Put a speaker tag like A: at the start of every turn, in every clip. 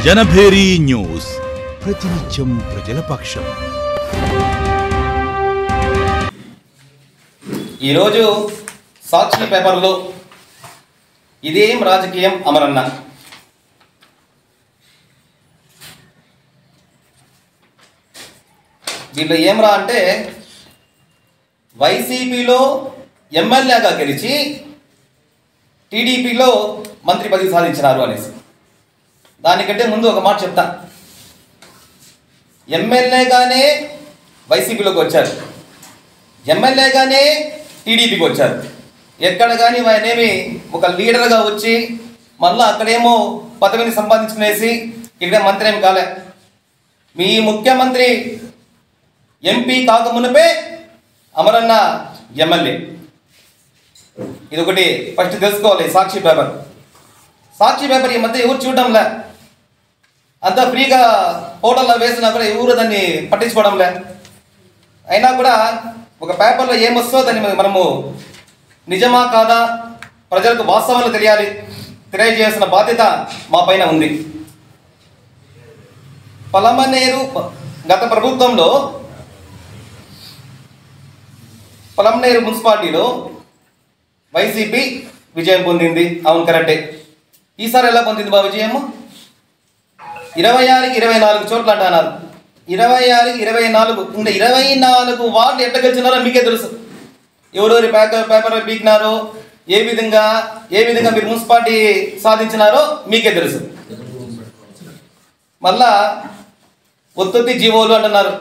A: Janabheri news ప్రతినిత్యం ప్రజల పక్షం
B: ఈరోజు సాక్షి పేపర్లో ఇదేం రాజకీయం అమరన్న దీంట్లో ఏమరా అంటే వైసీపీలో ఎమ్మెల్యేగా గెలిచి టీడీపీలో మంత్రి పదవి సాధించినారు అనేసి దానికంటే ముందు ఒక మాట చెప్తా ఎమ్మెల్యేగానే వైసీపీలోకి వచ్చారు ఎమ్మెల్యేగానే టీడీపీకి వచ్చారు ఎక్కడ కానీ ఆయనేమి ఒక లీడర్గా వచ్చి మళ్ళీ అక్కడేమో పదవిని సంపాదించుకునేసి ఇక్కడ మంత్రి ఏం కాలే మీ ముఖ్యమంత్రి ఎంపీ కాక మునిపే అమరన్న ఎమ్మెల్యే ఇది ఒకటి ఫస్ట్ తెలుసుకోవాలి సాక్షి పేపర్ సాక్షి పేపర్ ఈ మధ్య ఎవరు చూడడంలే అంతా ఫ్రీగా ఫోటోలో వేసినా కూడా ఎవరు దాన్ని పట్టించుకోవడంలే అయినా కూడా ఒక పేపర్లో ఏమొస్తో దాన్ని మనము నిజమా కాదా ప్రజలకు వాస్తవాలు తెలియాలి తెలియజేయాల్సిన బాధ్యత మా పైన ఉంది పలమనేరు గత ప్రభుత్వంలో పలమనేరు మున్సిపాలిటీలో వైసీపీ విజయం పొందింది అవును కరెక్టే ఈసారి ఎలా పొందింది బా విజయము ఇరవై ఆరుకి ఇరవై నాలుగు చోట్ల అంటున్నారు ఇరవై ఆరుకి ఇరవై నాలుగు ఇంకా ఇరవై నాలుగు వార్డు ఎట్లా గెలిచినారో మీకే తెలుసు ఎవరెవరి పేపర్ పేపర్ పీకినారో ఏ విధంగా ఏ విధంగా మీరు మున్సిపాలిటీ సాధించినారో మీకే తెలుసు మళ్ళా ఒత్తుత్తి జీవోలు అంటున్నారు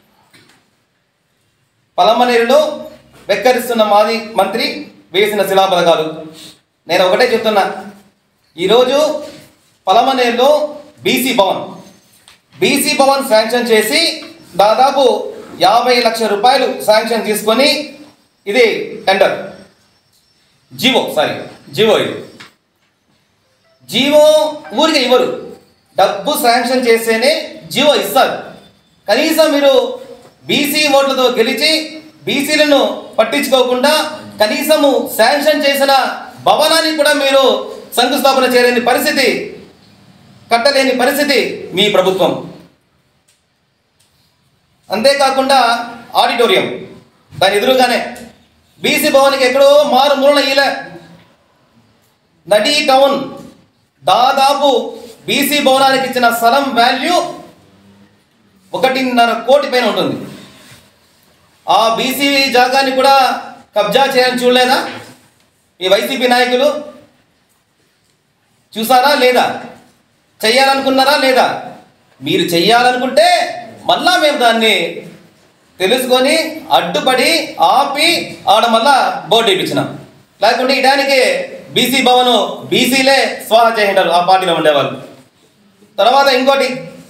B: పలమనేరులో వెక్కరిస్తున్న మాది మంత్రి వేసిన శిలాపథకాలు నేను ఒకటే చెప్తున్నా ఈరోజు పలమనేరులో BC Bhavan BC Bhavan sanction చేసి దాదాపు యాభై లక్షల రూపాయలు శాంక్షన్ తీసుకొని ఇది టెండర్ జీవో సారీ జీవో ఇది జీవో ఊరికి ఇవ్వరు డబ్బు శాంక్షన్ చేస్తేనే జీవో ఇస్తారు కనీసం మీరు బీసీ ఓట్లతో గెలిచి బీసీలను పట్టించుకోకుండా కనీసము శాంక్షన్ చేసిన భవనానికి కూడా మీరు శంకుస్థాపన చేయలేని పరిస్థితి కట్టలేని పరిస్థితి మీ ప్రభుత్వం అంతేకాకుండా ఆడిటోరియం దాని ఎదురుగానే బీసీ భవన్కి ఎక్కడో మారు మూలన ఈలే నడీ టౌన్ దాదాపు బీసీ భవనానికి ఇచ్చిన స్థలం వాల్యూ ఒకటిన్నర కోటి పైన ఉంటుంది ఆ బీసీ జాగాని కూడా కబ్జా చేయాలని చూడలేదా ఈ వైసీపీ నాయకులు చూసారా లేదా చెయ్యాలనుకున్నారా లేదా మీరు చెయ్యాలనుకుంటే మళ్ళా మేము దాన్ని తెలుసుకొని అడ్డుపడి ఆపి ఆడ మళ్ళా బోర్డు వేయించినాం లేకుంటే ఇటానికి బీసీ భవన్ బీసీలే స్వాహా చేయంటారు ఆ పార్టీలో ఉండేవాళ్ళు తర్వాత ఇంకోటి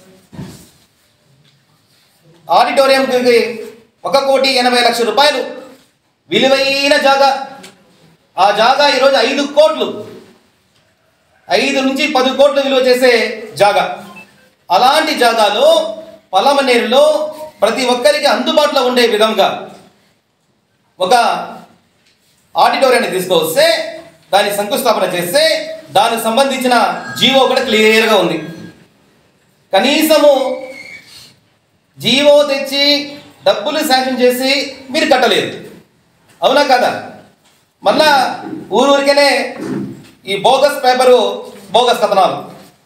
B: ఆడిటోరియంకి ఒక కోటి ఎనభై లక్షల రూపాయలు విలువైన జాగా ఆ జాగా ఈరోజు ఐదు కోట్లు ఐదు నుంచి పది కోట్లు విలువ చేసే జాగా అలాంటి జాగాలో పలమనేరులో ప్రతి ఒక్కరికి అందుబాటులో ఉండే విధంగా ఒక ఆడిటోరియాన్ని తీసుకొస్తే దాన్ని శంకుస్థాపన చేస్తే దానికి సంబంధించిన జీవో కూడా క్లియర్గా ఉంది కనీసము జీవో తెచ్చి డబ్బులు శాంక్షన్ చేసి మీరు కట్టలేదు అవునా కదా మళ్ళా ఊరూరికనే ఈ బోగస్ పేపరు బోగస్ కథనాలు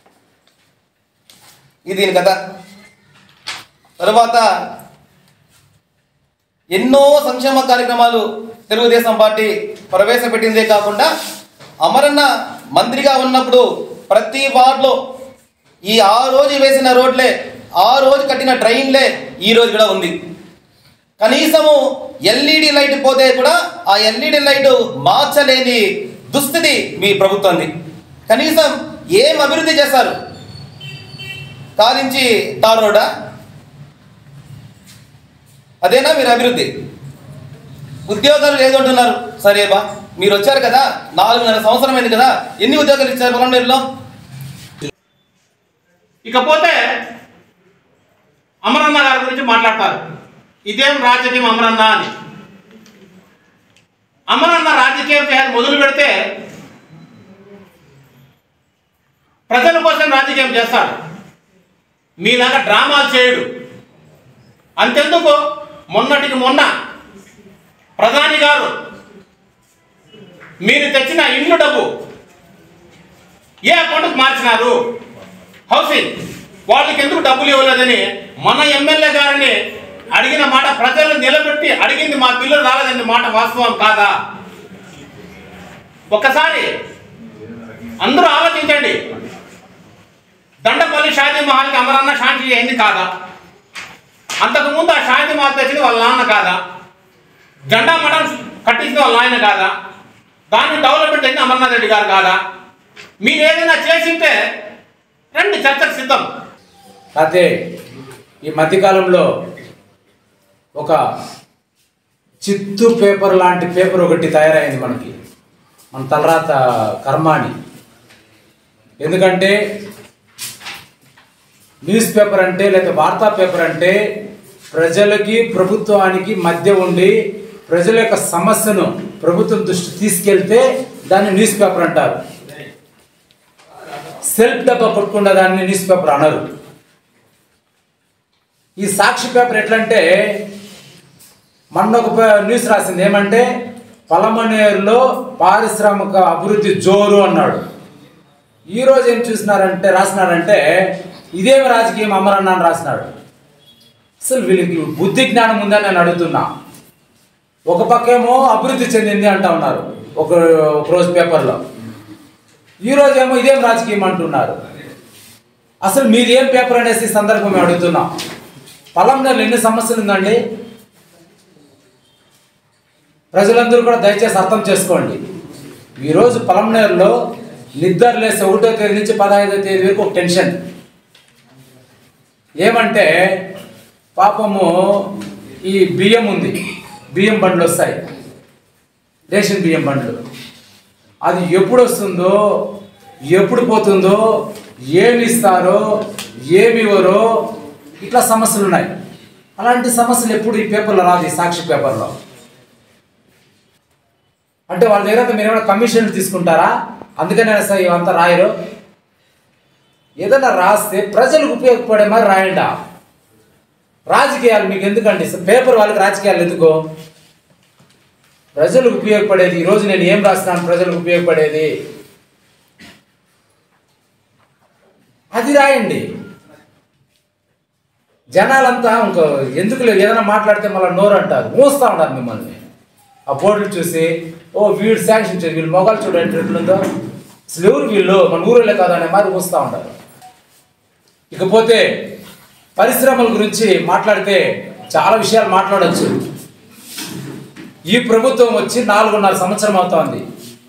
B: ఇది దీని కథ తరువాత ఎన్నో సంక్షేమ కార్యక్రమాలు తెలుగుదేశం పార్టీ ప్రవేశపెట్టిందే కాకుండా అమరన్న మంత్రిగా ఉన్నప్పుడు ప్రతి వార్డులో ఈ ఆ రోజు వేసిన రోడ్లే ఆ రోజు కట్టిన ట్రైన్లే ఈ రోజు కూడా ఉంది కనీసము ఎల్ఈడి లైట్ పోతే కూడా ఆ ఎల్ఈడి లైట్ మార్చలేని దుస్థితి మీ ప్రభుత్వంది కనీసం ఏం అభివృద్ధి చేశారు కాలించి తార్ రోడ్డా అదేనా మీరు అభివృద్ధి ఉద్యోగాలు లేదంటున్నారు సరే బా మీరు వచ్చారు కదా నాలుగున్నర సంవత్సరం అయింది కదా ఎన్ని ఉద్యోగాలు ఇచ్చారు పొలంనేరులో
C: ఇకపోతే అమరన్న గారి గురించి మాట్లాడతారు ఇదేం రాజకీయం అమరన్న అని అమరన్న రాజకీయం చేయాలి మొదలు పెడితే ప్రజల కోసం రాజకీయం చేస్తాడు మీలాగా డ్రామాలు చేయడు అంతెందుకు మొన్నటికి మొన్న ప్రధాని గారు మీరు తెచ్చిన ఇల్లు డబ్బు ఏ అకౌంట్కి మార్చినారు హౌసింగ్ వాళ్ళకి ఎందుకు డబ్బులు ఇవ్వలేదని మన ఎమ్మెల్యే గారిని అడిగిన మాట ప్రజలు నిలబెట్టి అడిగింది మా బిల్లు రాలేదని మాట వాస్తవం కాదా ఒక్కసారి అందరూ ఆలోచించండి దండపల్లి షాదీ మహల్కి అమరన్న శాంతి అయింది కాదా అంతకుముందు ఆ షాదీ మహల్ తెచ్చింది వాళ్ళ నాన్న కాదా జెండా మఠం కట్టించింది వాళ్ళ నాయన కాదా దాన్ని డెవలప్మెంట్ అయింది అమర్నాథ్ రెడ్డి గారు కాదా మీరు ఏదైనా చేసింటే రండి చర్చకు సిద్ధం
D: అయితే ఈ మధ్యకాలంలో ఒక చిత్తు పేపర్ లాంటి పేపర్ ఒకటి తయారైంది మనకి మన తలరాత కర్మాని ఎందుకంటే న్యూస్ పేపర్ అంటే లేదా వార్తా పేపర్ అంటే ప్రజలకి ప్రభుత్వానికి మధ్య ఉండి ప్రజల యొక్క సమస్యను ప్రభుత్వం దృష్టి తీసుకెళ్తే దాన్ని న్యూస్ పేపర్ అంటారు సెల్ఫ్ డబ్బా కొట్టుకున్న దాన్ని న్యూస్ పేపర్ అనరు ఈ సాక్షి పేపర్ ఎట్లంటే మొన్న ఒక పే- న్యూస్ రాసింది ఏమంటే పలమనేరులో పారిశ్రామిక అభివృద్ధి జోరు అన్నాడు ఈ రోజు ఏం చూసినారంటే రాసినారంటే ఇదేమి రాజకీయం అమరన్న అని రాసినాడు అసలు వీళ్ళకి బుద్ధి జ్ఞానం ఉందని నేను అడుగుతున్నా ఒక పక్కేమో అభివృద్ధి చెందింది అంటా ఉన్నారు ఒక ఒక రోజు పేపర్లో ఈ రోజు ఏమో ఇదేం రాజకీయం అంటున్నారు అసలు మీది ఏం పేపర్ అనేసి ఈ సందర్భం మేము అడుగుతున్నాం పొలంలో ఎన్ని సమస్యలు ఉందండి ప్రజలందరూ కూడా దయచేసి అర్థం చేసుకోండి ఈరోజు పొలంనేరులో నిద్ర లేస్తే ఒకటో తేదీ నుంచి పదహైదో తేదీ వరకు ఒక టెన్షన్ ఏమంటే పాపము ఈ బియ్యం ఉంది బియ్యం బండ్లు వస్తాయి రేషన్ బియ్యం బండ్లు అది ఎప్పుడు వస్తుందో ఎప్పుడు పోతుందో ఏమి ఇస్తారో ఏమి ఇవ్వరో ఇట్లా సమస్యలు ఉన్నాయి అలాంటి సమస్యలు ఎప్పుడు ఈ పేపర్లో రాదు ఈ సాక్షి పేపర్లో అంటే వాళ్ళ దగ్గర మీరు ఏమైనా కమిషన్లు తీసుకుంటారా అందుకనే సార్ ఇవంతా రాయరు ఏదైనా రాస్తే ప్రజలకు ఉపయోగపడే మరి రాయండి రాజకీయాలు మీకు ఎందుకండి పేపర్ వాళ్ళకి రాజకీయాలు ఎందుకు ప్రజలకు ఉపయోగపడేది ఈరోజు నేను ఏం రాస్తున్నాను ప్రజలకు ఉపయోగపడేది అది రాయండి జనాలంతా ఇంకో ఎందుకు లేదు ఏదైనా మాట్లాడితే మళ్ళీ నోరు అంటారు మోస్తా ఉన్నారు మిమ్మల్ని ఆ బోర్డులు చూసి ఓ వీడు శాంక్షన్ చేసి వీళ్ళు మొగాలు చూడండి ఎట్లుందో అసలు ఎవరు వీళ్ళు మన ఊరిలో కాదు అనే மாதிரி మోస్తా ఉంటారు ఇకపోతే పరిశ్రమల గురించి మాట్లాడితే చాలా విషయాలు మాట్లాడొచ్చు ఈ ప్రభుత్వం వచ్చి నాలుగున్నర సంవత్సరం అవుతోంది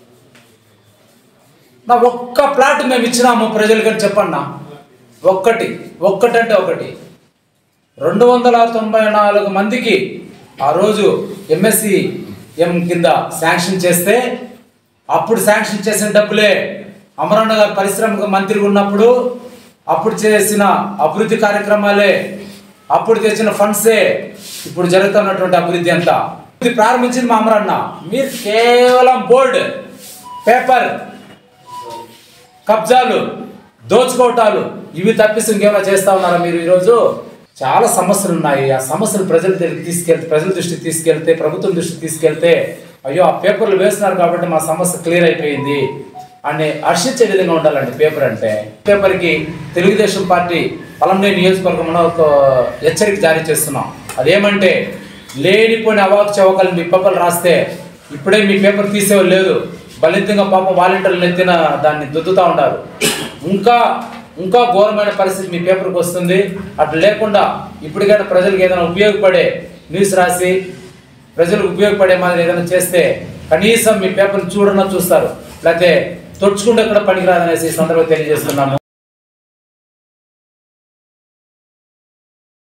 D: నా ఒక్క ప్లాట్ మేము ఇచ్చినాము ప్రజలకని చెప్పన్నా ఒక్కటి ఒక్కటంటే ఒకటి రెండు వందల తొంభై నాలుగు మందికి ఆ రోజు ఎంఎస్సి ఎం కింద శాంక్షన్ చేస్తే అప్పుడు శాంక్షన్ చేసిన డబ్బులే అమరన్న గారు పరిశ్రమ మంత్రిగా ఉన్నప్పుడు అప్పుడు చేసిన అభివృద్ధి కార్యక్రమాలే అప్పుడు తెచ్చిన ఫండ్సే ఇప్పుడు జరుగుతున్నటువంటి అభివృద్ధి అంతా ఇది ప్రారంభించింది మా అమరన్న మీరు కేవలం బోర్డ్ పేపర్ కబ్జాలు దోచుకోవటాలు ఇవి తప్పిస్తే ఇంకేమైనా చేస్తా ఉన్నారా మీరు ఈరోజు చాలా సమస్యలు ఉన్నాయి ఆ సమస్యలు ప్రజల దగ్గరికి తీసుకెళ్తే ప్రజల దృష్టికి తీసుకెళ్తే ప్రభుత్వం దృష్టికి తీసుకెళ్తే అయ్యో ఆ పేపర్లు వేస్తున్నారు కాబట్టి మా సమస్య క్లియర్ అయిపోయింది అని హర్షించే విధంగా ఉండాలండి పేపర్ అంటే పేపర్కి తెలుగుదేశం పార్టీ పలంనే నియోజకవర్గంలో ఒక హెచ్చరిక జారీ చేస్తున్నాం అదేమంటే లేనిపోయిన అవాకు చవకలు మీ పేపర్లు రాస్తే ఇప్పుడే మీ పేపర్ తీసేవాళ్ళు లేదు బలితంగా పాపం వాలంటీర్లు ఎత్తిన దాన్ని దుద్దుతూ ఉంటారు ఇంకా ఇంకా ఘోరమైన పరిస్థితి మీ పేపర్కి వస్తుంది అట్లా లేకుండా ఇప్పటికైనా ప్రజలకు ఏదైనా ఉపయోగపడే న్యూస్ రాసి ప్రజలకు ఉపయోగపడే మాదిరి ఏదైనా చేస్తే కనీసం మీ పేపర్ని చూడన్నా చూస్తారు లేకపోతే తొడుచుకుంటే కూడా పనికిరాదనేసి ఈ సందర్భంగా తెలియజేస్తున్నాము